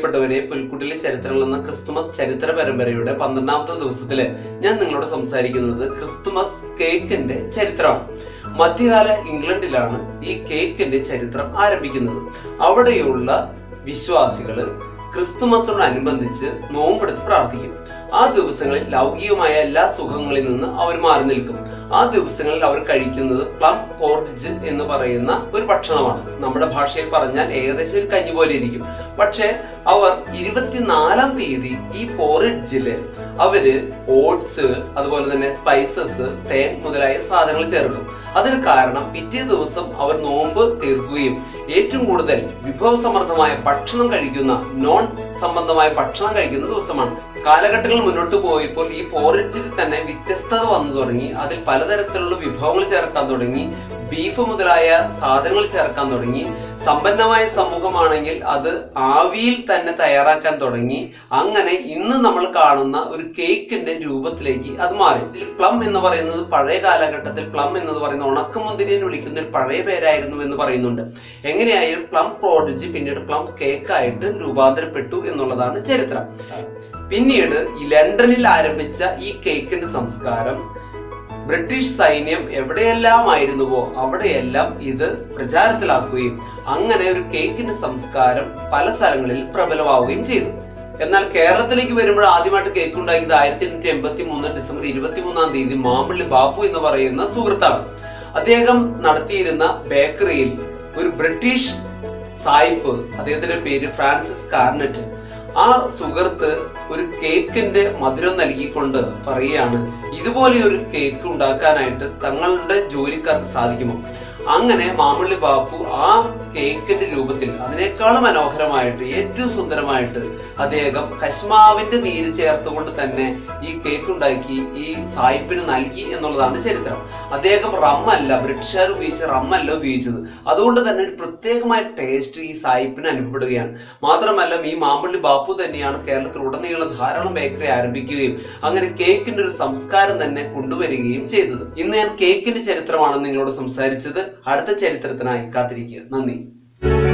പ്രിയപ്പെട്ടവരെ പുൽക്കുട്ടിലെ ചരിത്രങ്ങൾ എന്ന ക്രിസ്തുമസ് ചരിത്ര പരമ്പരയുടെ പന്ത്രണ്ടാമത്തെ ദിവസത്തില് ഞാൻ നിങ്ങളോട് സംസാരിക്കുന്നത് ക്രിസ്തുമസ് കേക്കിന്റെ ചരിത്രമാണ് മധ്യകാല ഇംഗ്ലണ്ടിലാണ് ഈ കേക്കിന്റെ ചരിത്രം ആരംഭിക്കുന്നത് അവിടെയുള്ള വിശ്വാസികള് ക്രിസ്തുമസിനോടനുബന്ധിച്ച് നോമ്പെടുത്ത് പ്രാർത്ഥിക്കും ആ ദിവസങ്ങളിൽ ലൗകികമായ എല്ലാ സുഖങ്ങളിൽ നിന്ന് അവർ മാറി നിൽക്കും ആ ദിവസങ്ങളിൽ അവർ കഴിക്കുന്നത് പ്ലം പോർഡിജ് എന്ന് പറയുന്ന ഒരു ഭക്ഷണമാണ് നമ്മുടെ ഭാഷയിൽ പറഞ്ഞാൽ ഏകദേശം ഒരു കഞ്ഞി പോലെ ഇരിക്കും പക്ഷെ അവർ ഇരുപത്തിനാലാം തീയതി ഈ പോറിഡ്ജില് അവര് ഓട്സ് അതുപോലെ തന്നെ സ്പൈസസ് തേൻ മുതലായ സാധനങ്ങൾ ചേർക്കും അതിന് കാരണം പിറ്റേ ദിവസം അവർ നോമ്പ് തീർക്കുകയും ഏറ്റവും കൂടുതൽ വിഭവസമൃദ്ധമായ ഭക്ഷണം കഴിക്കുന്ന നോൺ സംബന്ധമായ ഭക്ഷണം കഴിക്കുന്ന ദിവസമാണ് കാലഘട്ടങ്ങൾ മുന്നോട്ട് പോയപ്പോൾ ഈ പോറിഡ്ജിൽ തന്നെ വ്യത്യസ്തത വന്നു തുടങ്ങി അതിൽ പലതരത്തിലുള്ള വിഭവങ്ങൾ ചേർക്കാൻ തുടങ്ങി ബീഫ് മുതലായ സാധനങ്ങൾ ചേർക്കാൻ തുടങ്ങി സമ്പന്നമായ സമൂഹമാണെങ്കിൽ അത് ആവിയിൽ തന്നെ തയ്യാറാക്കാൻ തുടങ്ങി അങ്ങനെ ഇന്ന് നമ്മൾ കാണുന്ന ഒരു കേക്കിന്റെ രൂപത്തിലേക്ക് അത് മാറി ഇതിൽ പ്ലം എന്ന് പറയുന്നത് പഴയ കാലഘട്ടത്തിൽ പ്ലം എന്ന് പറയുന്ന ഉണക്കമുന്തിരിയെ വിളിക്കുന്ന ഒരു പഴയ പേരായിരുന്നു എന്ന് പറയുന്നുണ്ട് എങ്ങനെയായാലും പ്ലം പ്രോഡിജി പിന്നീട് പ്ലം കേക്കായിട്ട് രൂപാന്തരപ്പെട്ടു എന്നുള്ളതാണ് ചരിത്രം പിന്നീട് ഈ ലണ്ടനിൽ ആരംഭിച്ച ഈ കേക്കിന്റെ സംസ്കാരം ബ്രിട്ടീഷ് സൈന്യം എവിടെയെല്ലാം ആയിരുന്നുവോ അവിടെയെല്ലാം ഇത് പ്രചാരത്തിലാക്കുകയും അങ്ങനെ ഒരു കേക്കിന്റെ സംസ്കാരം പല സ്ഥലങ്ങളിൽ പ്രബലമാവുകയും ചെയ്തു എന്നാൽ കേരളത്തിലേക്ക് വരുമ്പോൾ ആദ്യമായിട്ട് കേക്ക് ഉണ്ടാക്കിയത് ആയിരത്തി എണ്ണൂറ്റി എൺപത്തി മൂന്ന് ഡിസംബർ ഇരുപത്തി മൂന്നാം തീയതി മാമ്പള്ളി ബാപ്പു എന്ന് പറയുന്ന സുഹൃത്താണ് അദ്ദേഹം നടത്തിയിരുന്ന ബേക്കറിയിൽ ഒരു ബ്രിട്ടീഷ് സായിപ്പ് അദ്ദേഹത്തിന്റെ പേര് ഫ്രാൻസിസ് കാർനെറ്റ് ആ സുഹൃത്ത് ഒരു കേക്കിന്റെ മധുരം നൽകിക്കൊണ്ട് പറയുകയാണ് ഇതുപോലെ ഒരു കേക്ക് ഉണ്ടാക്കാനായിട്ട് തങ്ങളുടെ ജോലിക്കാർക്ക് സാധിക്കുമോ അങ്ങനെ മാമ്പള്ളി ബാപ്പു ആ കേക്കിന്റെ രൂപത്തിൽ അതിനേക്കാളും മനോഹരമായിട്ട് ഏറ്റവും സുന്ദരമായിട്ട് അദ്ദേഹം കശ്മാവിന്റെ നീര് ചേർത്തുകൊണ്ട് തന്നെ ഈ കേക്ക് ഉണ്ടാക്കി ഈ സായിപ്പിന് നൽകി എന്നുള്ളതാണ് ചരിത്രം അദ്ദേഹം റമ്മല്ല ബ്രിട്ടീഷുകാർ ഉപയോഗിച്ച റമ്മല്ല ഉപയോഗിച്ചത് അതുകൊണ്ട് തന്നെ ഒരു പ്രത്യേകമായ ടേസ്റ്റ് ഈ സായിപ്പിന് അനുഭവപ്പെടുകയാണ് മാത്രമല്ല ഈ മാമ്പള്ളി ബാപ്പു തന്നെയാണ് കേരളത്തിലുടനീളം ധാരാളം ബേക്കറി ആരംഭിക്കുകയും അങ്ങനെ കേക്കിന്റെ ഒരു സംസ്കാരം തന്നെ കൊണ്ടുവരികയും ചെയ്തത് ഇന്ന് ഞാൻ കേക്കിന്റെ ചരിത്രമാണ് നിങ്ങളോട് സംസാരിച്ചത് അടുത്ത ചരിത്രത്തിനായി കാത്തിരിക്കുക നന്ദി